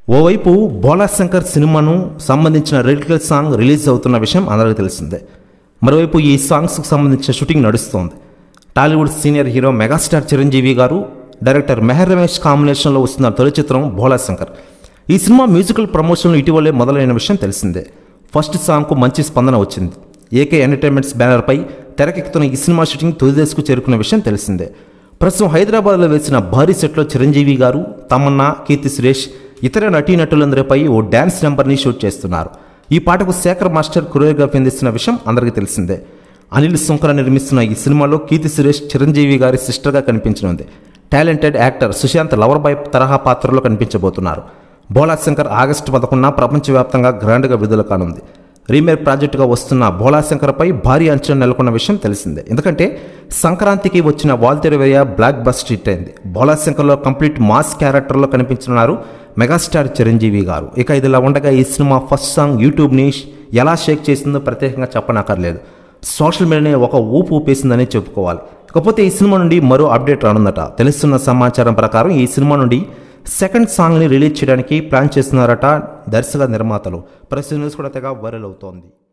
ఓవైపు బోలా శంకర్ సినిమాను సంబంధించిన లిరికల్ సాంగ్ రిలీజ్ అవుతున్న విషయం అందరికీ తెలిసిందే మరోవైపు ఈ సాంగ్స్కు సంబంధించిన షూటింగ్ నడుస్తోంది Tollywood senior hero megastar Chiranjeevi garu director Meher Ramesh కాంబినేషన్లో వస్తున్న తొలి చిత్రం భోలా శంకర్ ఈ సినిమా మ్యూజికల్ ప్రమోషన్లు ఇటీవలే మొదలైన విషయం తెలిసిందే ఫస్ట్ సాంగ్కు మంచి స్పందన వచ్చింది ఏకే ఎంటర్టైన్మెంట్స్ బ్యానర్పై తెరకెక్కుతున్న ఈ సినిమా షూటింగ్ తొలి దశకు చేరుకున్న విషయం తెలిసిందే ప్రస్తుతం హైదరాబాద్లో వేసిన భారీ సెట్లో చిరంజీవి గారు తమన్నా కీర్తి సురేష్ ఇతర నటీనటులందరిపై ఓ డ్యాన్స్ నెంబర్ని షూట్ చేస్తున్నారు ఈ పాటకు శేఖర్ మాస్టర్ కొరియోగ్రఫీ అందిస్తున్న విషయం అందరికీ తెలిసిందే అనిల్ సుంకర నిర్మిస్తున్న ఈ సినిమాలో కీర్తి సురేష్ చిరంజీవి గారి సిస్టర్గా కనిపించనుంది talented actor Sushanth lover boy తరహా పాత్రలో కనిపించబోతున్నారు భోలా శంకర్ ఆగస్టు పదకొండున ప్రపంచవ్యాప్తంగా గ్రాండ్గా విడుదల కానుంది రీమేక్ ప్రాజెక్టుగా వస్తున్న భోలా శంకర్పై భారీ అంచనా నెలకొన్న విషయం తెలిసిందే ఎందుకంటే సంక్రాంతికి వచ్చిన వాల్తెరవేయ బ్లాక్ బస్టర్ హిట్ అయింది భోలా శంకర్లో కంప్లీట్ మాస్ క్యారెక్టర్లో కనిపించనున్నారు మెగాస్టార్ చిరంజీవి గారు ఇక ఇదిలా ఉండగా ఈ సినిమా ఫస్ట్ సాంగ్ యూట్యూబ్ని ఎలా షేక్ చేసిందో ప్రత్యేకంగా చెప్పనక్కర్లేదు సోషల్ మీడియాని ఒక ఊపు ఊపేసిందని చెప్పుకోవాలి ఇకపోతే ఈ సినిమా నుండి మరో అప్డేట్ రానుందట తెలుస్తున్న సమాచారం ప్రకారం ఈ సినిమా నుండి సెకండ్ సాంగ్ని రిలీజ్ చేయడానికి ప్లాన్ చేస్తున్నారట దర్శక నిర్మాతలు ప్రస్తుత న్యూస్ కూడా తెగ వైరల్ అవుతోంది